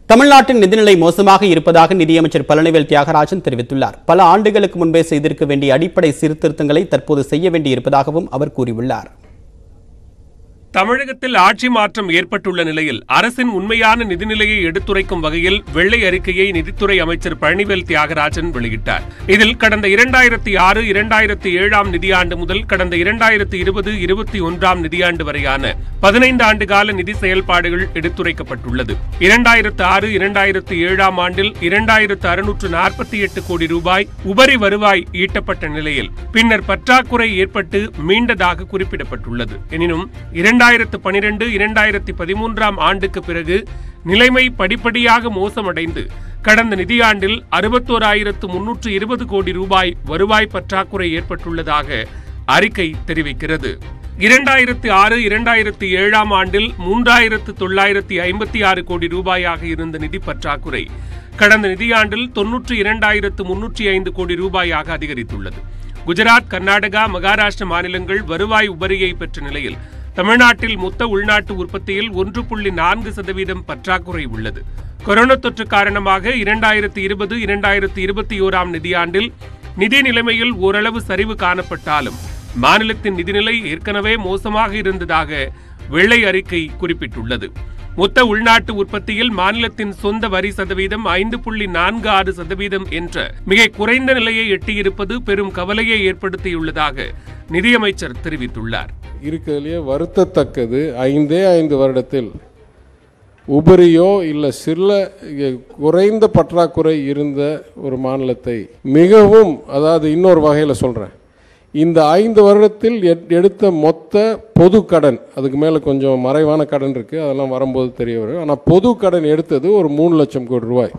தமிழ்நாட்டின் நிதிநிலை மோசமாக இருப்பதாக நிதியமைச்சர் பழனிவேல் தியாகராஜன் தெரிவித்துள்ளார் பல ஆண்டுகளுக்கு முன்பே செய்திருக்க வேண்டிய அடிப்படை சீர்திருத்தங்களை தற்போது செய்ய வேண்டியிருப்பதாகவும் அவர் கூறியுள்ளார் தமிழகத்தில் ஆட்சி மாற்றம் ஏற்பட்டுள்ள நிலையில் அரசின் உண்மையான நிதிநிலையை எடுத்துரைக்கும் வகையில் வெள்ளை அறிக்கையை நிதித்துறை அமைச்சர் பழனிவேல் தியாகராஜன் வெளியிட்டார் இதில் கடந்த இரண்டாயிரத்தி ஆறு இரண்டாயிரத்தி ஏழாம் நிதியாண்டு முதல் கடந்த இரண்டாயிரத்தி இருபது இருபத்தி ஒன்றாம் நிதியாண்டு வரையான பதினைந்து ஆண்டு கால நிதி செயல்பாடுகள் எடுத்துரைக்கப்பட்டுள்ளது இரண்டாயிரத்து ஆறு இரண்டாயிரத்து ஏழாம் ஆண்டில் இரண்டாயிரத்து அறுநூற்று நாற்பத்தி எட்டு கோடி ரூபாய் உபரி வருவாய் ஈட்டப்பட்ட நிலையில் பின்னர் பற்றாக்குறை ஏற்பட்டு மீண்டதாக குறிப்பிடப்பட்டுள்ளது எனினும் இரண்டாயிரத்து பனிரெண்டு இரண்டாயிரத்தி பதிமூன்றாம் ஆண்டுக்கு பிறகு நிலைமை படிப்படியாக மோசமடைந்து கடந்த நிதியாண்டில் அறுபத்தோராயிரத்து முன்னூற்று இருபது கோடி ரூபாய் வருவாய் பற்றாக்குறை ஏற்பட்டுள்ளதாக அறிக்கை தெரிவிக்கிறது இரண்டாயிரத்தி ஆறு இரண்டாயிரத்தி ஏழாம் ஆண்டில் மூன்றாயிரத்து தொள்ளாயிரத்தி ஐம்பத்தி ஆறு கோடி ரூபாயாக இருந்த நிதி பற்றாக்குறை கடந்த நிதியாண்டில் தொன்னூற்றி இரண்டாயிரத்து முன்னூற்றி ஐந்து கோடி ரூபாயாக அதிகரித்துள்ளது குஜராத் கர்நாடகா மகாராஷ்டிர மாநிலங்கள் வருவாய் உபரியை பெற்ற நிலையில் தமிழ்நாட்டில் மொத்த உள்நாட்டு உற்பத்தியில் ஒன்று புள்ளி நான்கு சதவீதம் பற்றாக்குறை உள்ளது கொரோனா தொற்று காரணமாக இரண்டாயிரத்தி இருபது இரண்டாயிரத்தி இருபத்தி ஓராம் நிதியாண்டில் நிதி நிலைமையில் ஓரளவு சரிவு காணப்பட்டாலும் மாநிலத்தின் நிதிநிலை ஏற்கனவே மோசமாக இருந்ததாக வெள்ளை அறிக்கை குறிப்பிட்டுள்ளது மொத்த உள்நாட்டு உற்பத்தியில் மாநிலத்தின் சொந்த வரி சதவீதம் ஐந்து புள்ளி நான்கு ஆறு சதவீதம் என்ற மிக குறைந்த நிலையை எட்டியிருப்பது பெரும் கவலையை ஏற்படுத்தியுள்ளதாக நிதியமைச்சர் தெரிவித்துள்ளார் இருக்கிறதுலேயே வருத்தத்தக்கது ஐந்தே ஐந்து வருடத்தில் உபரியோ இல்லை சில குறைந்த பற்றாக்குறை இருந்த ஒரு மாநிலத்தை மிகவும் அதாவது இன்னொரு வகையில் சொல்கிறேன் இந்த ஐந்து வருடத்தில் எட்- எடுத்த மொத்த பொது கடன் அதுக்கு மேலே கொஞ்சம் மறைவான கடன் இருக்குது அதெல்லாம் வரும்போது தெரிய வரும் ஆனால் பொது கடன் எடுத்தது ஒரு மூணு லட்சம் கோடி ரூபாய்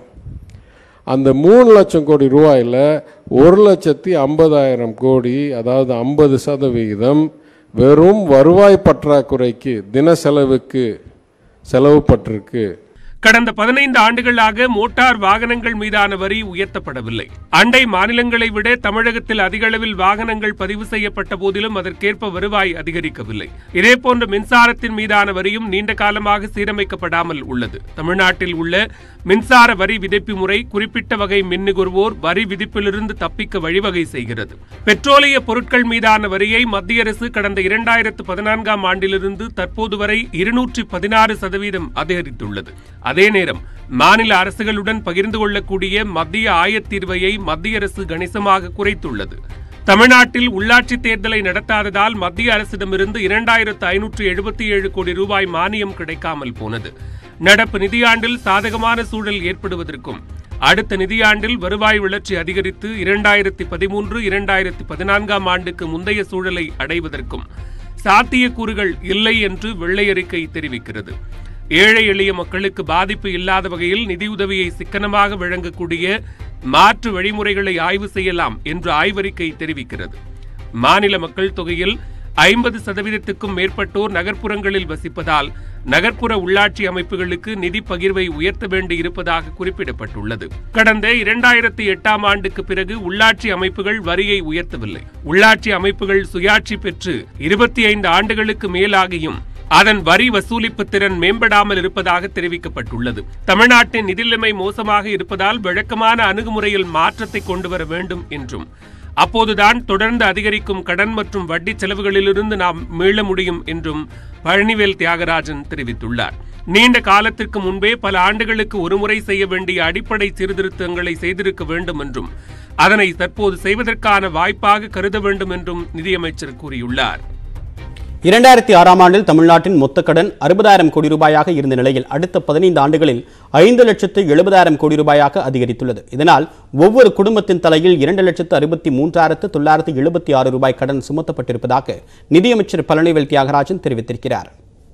அந்த மூணு லட்சம் கோடி ரூபாயில் ஒரு லட்சத்தி ஐம்பதாயிரம் கோடி அதாவது ஐம்பது சதவிகிதம் வெறும் வருவாய் பற்றாக்குறைக்கு தின செலவுக்கு செலவுப்பட்டிருக்கு கடந்த பதினைந்து ஆண்டுகளாக மோட்டார் வாகனங்கள் மீதான வரி உயர்த்தப்படவில்லை அண்டை மாநிலங்களை விட தமிழகத்தில் அதிக அளவில் வாகனங்கள் பதிவு செய்யப்பட்ட போதிலும் அதற்கேற்ப வருவாய் அதிகரிக்கவில்லை இதேபோன்ற மின்சாரத்தின் மீதான வரியும் நீண்ட காலமாக சீரமைக்கப்படாமல் உள்ளது தமிழ்நாட்டில் உள்ள மின்சார வரி விதிப்பு முறை குறிப்பிட்ட வகை மின் நுகர்வோர் வரி விதிப்பிலிருந்து தப்பிக்க வழிவகை செய்கிறது பெட்ரோலிய பொருட்கள் மீதான வரியை மத்திய அரசு கடந்த இரண்டாயிரத்து பதினான்காம் ஆண்டிலிருந்து தற்போது வரை இருநூற்றி பதினாறு சதவீதம் அதிகரித்துள்ளது அதே நேரம் மாநில அரசுகளுடன் பகிர்ந்து கொள்ளக்கூடிய மத்திய ஆயத்தீர்வையை மத்திய அரசு கணிசமாக குறைத்துள்ளது தமிழ்நாட்டில் உள்ளாட்சி தேர்தலை நடத்தாததால் மத்திய அரசிடமிருந்து இரண்டாயிரத்து ஐநூற்று எழுபத்தி ஏழு கோடி ரூபாய் மானியம் கிடைக்காமல் போனது நடப்பு நிதியாண்டில் சாதகமான சூழல் ஏற்படுவதற்கும் அடுத்த நிதியாண்டில் வருவாய் வளர்ச்சி அதிகரித்து இரண்டாயிரத்தி பதிமூன்று இரண்டாயிரத்தி பதினான்காம் ஆண்டுக்கு முந்தைய சூழலை அடைவதற்கும் சாத்தியக்கூறுகள் இல்லை என்று வெள்ளை அறிக்கை தெரிவிக்கிறது ஏழை எளிய மக்களுக்கு பாதிப்பு இல்லாத வகையில் நிதியுதவியை சிக்கனமாக வழங்கக்கூடிய மாற்று வழிமுறைகளை ஆய்வு செய்யலாம் என்று ஆய்வறிக்கை தெரிவிக்கிறது மாநில மக்கள் தொகையில் ஐம்பது சதவீதத்துக்கும் மேற்பட்டோர் நகர்ப்புறங்களில் வசிப்பதால் நகர்ப்புற உள்ளாட்சி அமைப்புகளுக்கு நிதி பகிர்வை உயர்த்த வேண்டி இருப்பதாக குறிப்பிடப்பட்டுள்ளது கடந்த இரண்டாயிரத்தி எட்டாம் ஆண்டுக்கு பிறகு உள்ளாட்சி அமைப்புகள் வரியை உயர்த்தவில்லை உள்ளாட்சி அமைப்புகள் சுயாட்சி பெற்று இருபத்தி ஐந்து ஆண்டுகளுக்கு மேலாகியும் அதன் வரி வசூலிப்பு திறன் மேம்படாமல் இருப்பதாக தெரிவிக்கப்பட்டுள்ளது தமிழ்நாட்டின் நிதிநிலைமை மோசமாக இருப்பதால் வழக்கமான அணுகுமுறையில் மாற்றத்தை கொண்டு வர வேண்டும் என்றும் அப்போதுதான் தொடர்ந்து அதிகரிக்கும் கடன் மற்றும் வட்டி செலவுகளிலிருந்து நாம் மீள முடியும் என்றும் பழனிவேல் தியாகராஜன் தெரிவித்துள்ளார் நீண்ட காலத்திற்கு முன்பே பல ஆண்டுகளுக்கு ஒருமுறை செய்ய வேண்டிய அடிப்படை சீர்திருத்தங்களை செய்திருக்க வேண்டும் என்றும் அதனை தற்போது செய்வதற்கான வாய்ப்பாக கருத வேண்டும் என்றும் நிதியமைச்சர் கூறியுள்ளார் இரண்டாயிரத்தி ஆறாம் ஆண்டில் தமிழ்நாட்டின் மொத்த கடன் அறுபதாயிரம் கோடி ரூபாயாக இருந்த நிலையில் அடுத்த பதினைந்து ஆண்டுகளில் ஐந்து லட்சத்து எழுபதாயிரம் கோடி ரூபாயாக அதிகரித்துள்ளது இதனால் ஒவ்வொரு குடும்பத்தின் தலையில் இரண்டு லட்சத்து அறுபத்தி மூன்றாயிரத்து தொள்ளாயிரத்து எழுபத்தி ஆறு ரூபாய் கடன் சுமத்தப்பட்டிருப்பதாக நிதியமைச்சர் பழனிவேல் தியாகராஜன் தெரிவித்திருக்கிறார்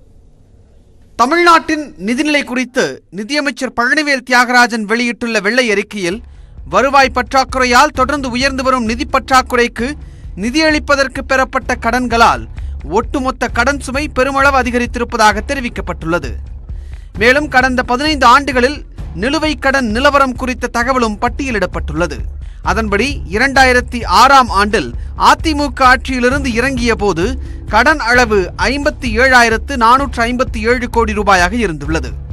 தமிழ்நாட்டின் நிதிநிலை குறித்து நிதியமைச்சர் பழனிவேல் தியாகராஜன் வெளியிட்டுள்ள வெள்ளை அறிக்கையில் வருவாய் பற்றாக்குறையால் தொடர்ந்து உயர்ந்து வரும் நிதி பற்றாக்குறைக்கு நிதியளிப்பதற்கு பெறப்பட்ட கடன்களால் ஒட்டுமொத்த கடன் சுமை பெருமளவு அதிகரித்திருப்பதாக தெரிவிக்கப்பட்டுள்ளது மேலும் கடந்த பதினைந்து ஆண்டுகளில் நிலுவைக் கடன் நிலவரம் குறித்த தகவலும் பட்டியலிடப்பட்டுள்ளது அதன்படி இரண்டாயிரத்தி ஆறாம் ஆண்டில் அதிமுக ஆட்சியிலிருந்து இறங்கிய போது கடன் அளவு ஐம்பத்தி ஏழாயிரத்து நானூற்று ஐம்பத்தி ஏழு கோடி ரூபாயாக இருந்துள்ளது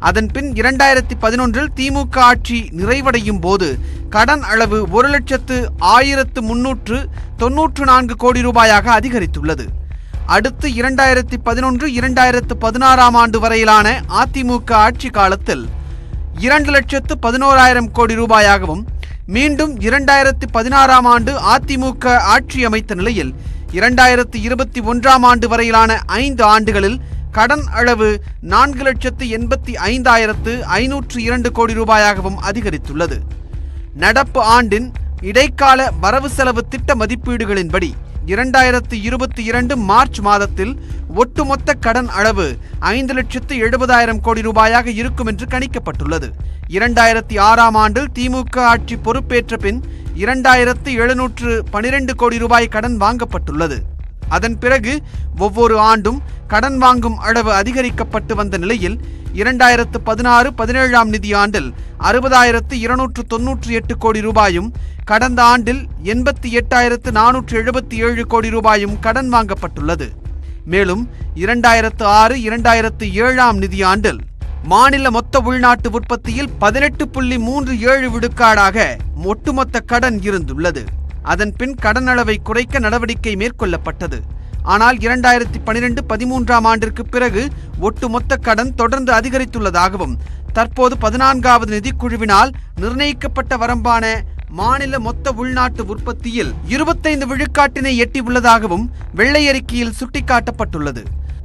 அதன் பின் இரண்டாயிரத்தி பதினொன்றில் திமுக ஆட்சி நிறைவடையும் போது கடன் அளவு ஒரு லட்சத்து ஆயிரத்து முன்னூற்று தொன்னூற்று நான்கு கோடி ரூபாயாக அதிகரித்துள்ளது அடுத்து இரண்டாயிரத்தி பதினொன்று இரண்டாயிரத்து பதினாறாம் ஆண்டு வரையிலான அதிமுக ஆட்சி காலத்தில் இரண்டு லட்சத்து பதினோராயிரம் கோடி ரூபாயாகவும் மீண்டும் இரண்டாயிரத்தி பதினாறாம் ஆண்டு அதிமுக ஆட்சி அமைத்த நிலையில் இரண்டாயிரத்தி இருபத்தி ஒன்றாம் ஆண்டு வரையிலான ஐந்து ஆண்டுகளில் கடன் அளவு நான்கு லட்சத்து எண்பத்தி ஐந்தாயிரத்து ஐநூற்று இரண்டு கோடி ரூபாயாகவும் அதிகரித்துள்ளது நடப்பு ஆண்டின் இடைக்கால வரவு செலவு திட்ட மதிப்பீடுகளின்படி இரண்டாயிரத்து இருபத்தி இரண்டு மார்ச் மாதத்தில் ஒட்டுமொத்த கடன் அளவு ஐந்து லட்சத்து எழுபதாயிரம் கோடி ரூபாயாக இருக்கும் என்று கணிக்கப்பட்டுள்ளது இரண்டாயிரத்தி ஆறாம் ஆண்டில் திமுக ஆட்சி பொறுப்பேற்ற பின் இரண்டாயிரத்து எழுநூற்று பனிரெண்டு கோடி ரூபாய் கடன் வாங்கப்பட்டுள்ளது அதன் பிறகு ஒவ்வொரு ஆண்டும் கடன் வாங்கும் அளவு அதிகரிக்கப்பட்டு வந்த நிலையில் இரண்டாயிரத்து பதினாறு பதினேழாம் நிதியாண்டில் அறுபதாயிரத்து இருநூற்று தொன்னூற்றி எட்டு கோடி ரூபாயும் கடந்த ஆண்டில் எண்பத்தி எட்டாயிரத்து நானூற்று எழுபத்தி ஏழு கோடி ரூபாயும் கடன் வாங்கப்பட்டுள்ளது மேலும் இரண்டாயிரத்து ஆறு இரண்டாயிரத்து ஏழாம் நிதியாண்டில் மாநில மொத்த உள்நாட்டு உற்பத்தியில் பதினெட்டு புள்ளி மூன்று ஏழு விழுக்காடாக ஒட்டுமொத்த கடன் இருந்துள்ளது அதன் பின் கடன் அளவை குறைக்க நடவடிக்கை மேற்கொள்ளப்பட்டது ஆனால் இரண்டாயிரத்தி பனிரெண்டு பதிமூன்றாம் ஆண்டிற்கு பிறகு ஒட்டுமொத்த கடன் தொடர்ந்து அதிகரித்துள்ளதாகவும் தற்போது பதினான்காவது நிதிக்குழுவினால் நிர்ணயிக்கப்பட்ட வரம்பான மாநில மொத்த உள்நாட்டு உற்பத்தியில் இருபத்தைந்து விழுக்காட்டினை எட்டியுள்ளதாகவும் வெள்ளை அறிக்கையில் சுட்டிக்காட்டப்பட்டுள்ளது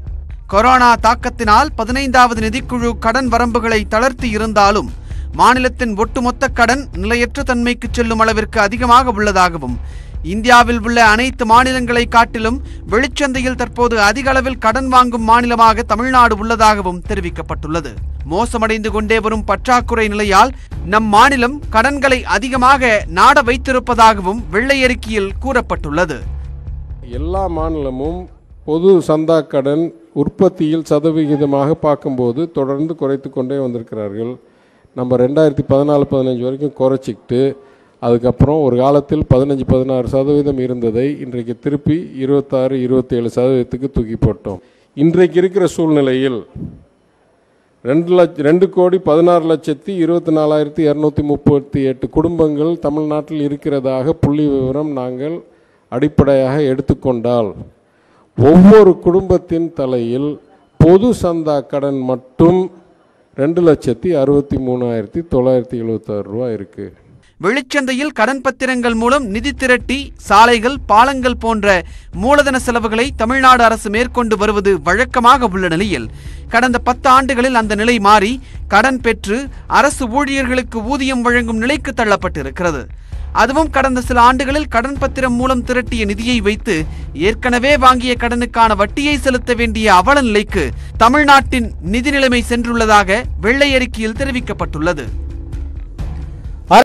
கொரோனா தாக்கத்தினால் பதினைந்தாவது நிதிக்குழு கடன் வரம்புகளை தளர்த்தி இருந்தாலும் மாநிலத்தின் ஒட்டுமொத்த கடன் நிலையற்ற தன்மைக்கு செல்லும் அளவிற்கு அதிகமாக உள்ளதாகவும் இந்தியாவில் உள்ள அனைத்து மாநிலங்களை காட்டிலும் வெளிச்சந்தையில் தற்போது அதிக அளவில் கடன் வாங்கும் மாநிலமாக தமிழ்நாடு உள்ளதாகவும் தெரிவிக்கப்பட்டுள்ளது மோசமடைந்து கொண்டே வரும் பற்றாக்குறை நிலையால் நம் மாநிலம் கடன்களை அதிகமாக நாட வைத்திருப்பதாகவும் வெள்ளை அறிக்கையில் கூறப்பட்டுள்ளது எல்லா மாநிலமும் பொது சந்தா கடன் உற்பத்தியில் சதவிகிதமாக பார்க்கும்போது தொடர்ந்து குறைத்து கொண்டே வந்திருக்கிறார்கள் நம்ம ரெண்டாயிரத்தி பதினாலு பதினஞ்சு வரைக்கும் குறைச்சிக்கிட்டு அதுக்கப்புறம் ஒரு காலத்தில் பதினஞ்சு பதினாறு சதவீதம் இருந்ததை இன்றைக்கு திருப்பி இருபத்தாறு இருபத்தேழு சதவீதத்துக்கு தூக்கி போட்டோம் இன்றைக்கு இருக்கிற சூழ்நிலையில் ரெண்டு லட்ச ரெண்டு கோடி பதினாறு லட்சத்தி இருபத்தி நாலாயிரத்தி இரநூத்தி முப்பத்தி எட்டு குடும்பங்கள் தமிழ்நாட்டில் இருக்கிறதாக புள்ளி விவரம் நாங்கள் அடிப்படையாக எடுத்துக்கொண்டால் ஒவ்வொரு குடும்பத்தின் தலையில் பொது சந்தா கடன் மட்டும் ரெண்டு லட்சத்தி அறுபத்தி மூணாயிரத்தி தொள்ளாயிரத்தி எழுபத்தாறு ரூபா இருக்குது வெளிச்சந்தையில் கடன் பத்திரங்கள் மூலம் நிதி திரட்டி சாலைகள் பாலங்கள் போன்ற மூலதன செலவுகளை தமிழ்நாடு அரசு மேற்கொண்டு வருவது வழக்கமாக உள்ள நிலையில் கடந்த பத்து ஆண்டுகளில் அந்த நிலை மாறி கடன் பெற்று அரசு ஊழியர்களுக்கு ஊதியம் வழங்கும் நிலைக்கு தள்ளப்பட்டிருக்கிறது அதுவும் கடந்த சில ஆண்டுகளில் கடன் பத்திரம் மூலம் திரட்டிய நிதியை வைத்து ஏற்கனவே வாங்கிய கடனுக்கான வட்டியை செலுத்த வேண்டிய அவல நிலைக்கு தமிழ்நாட்டின் நிதி நிலைமை சென்றுள்ளதாக வெள்ளை அறிக்கையில் தெரிவிக்கப்பட்டுள்ளது